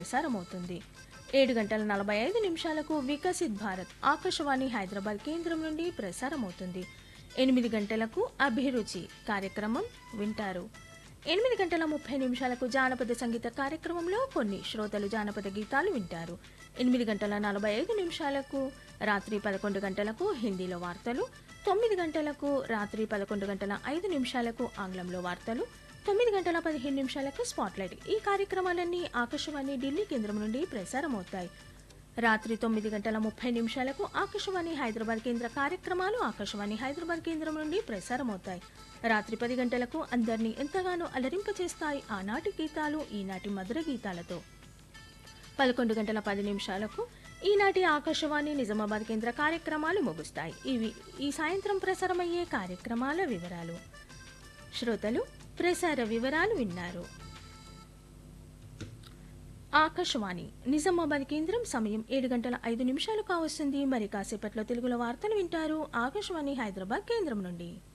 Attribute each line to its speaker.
Speaker 1: ప్రసారమవుతుంది ఏడు గంటల నలభై ఐదు నిమిషాలకు వికసిత్ భారత్ ఆకాశవాణి హైదరాబాద్ కేంద్రం నుండి ప్రసారమవుతుంది ఎనిమిది గంటలకు అభిరుచి కార్యక్రమం వింటారు ఎనిమిది గంటల ముప్పై నిమిషాలకు జానపద సంగీత కార్యక్రమంలో కొన్ని శ్రోతలు జానపద గీతాలు వింటారు ఎనిమిది గంటల నలభై ఐదు నిమిషాలకు రాత్రి పదకొండు గంటలకు హిందీలో వార్తలు తొమ్మిది గంటలకు రాత్రి పదకొండు గంటల ఐదు నిమిషాలకు ఆంగ్లంలో వార్తలు తొమ్మిది గంటల పదిహేను నిమిషాలకు స్పాట్లైట్ ఈ కార్యక్రమాలన్నీ ఆకాశవాణి ఢిల్లీ కేంద్రం నుండి ప్రసారమవుతాయి రాత్రి తొమ్మిది గంటల ముప్పై నిమిషాలకు ఆకాశవాణి హైదరాబాద్ కేంద్ర కార్యక్రమాలు ఆకాశవాణి హైదరాబాద్ కేంద్రం నుండి ప్రసారమవుతాయి రాత్రి పది గంటలకు అందరినీ ఎంతగానో అలరింపచేస్తాయి ఆనాటి గీతాలు ఈనాటి మధుర గీతాలతో పదకొండు గంటల పది నిమిషాలకు ఈనాటి ఆకాశవాణి నిజామాబాద్ కేంద్ర కార్యక్రమాలు ముగుస్తాయి ఇవి ఈ సాయంత్రం ప్రసారమయ్యే కార్యక్రమాల వివరాలు శ్రోతలు ప్రసార వివరాలు విన్నారు ఆకాశవాణి నిజామాబాద్ కేంద్రం సమయం ఏడు గంటల ఐదు నిమిషాలు కావస్తుంది మరి కాసేపట్లో తెలుగులో వార్తలు వింటారు ఆకాశవాణి హైదరాబాద్ కేంద్రం నుండి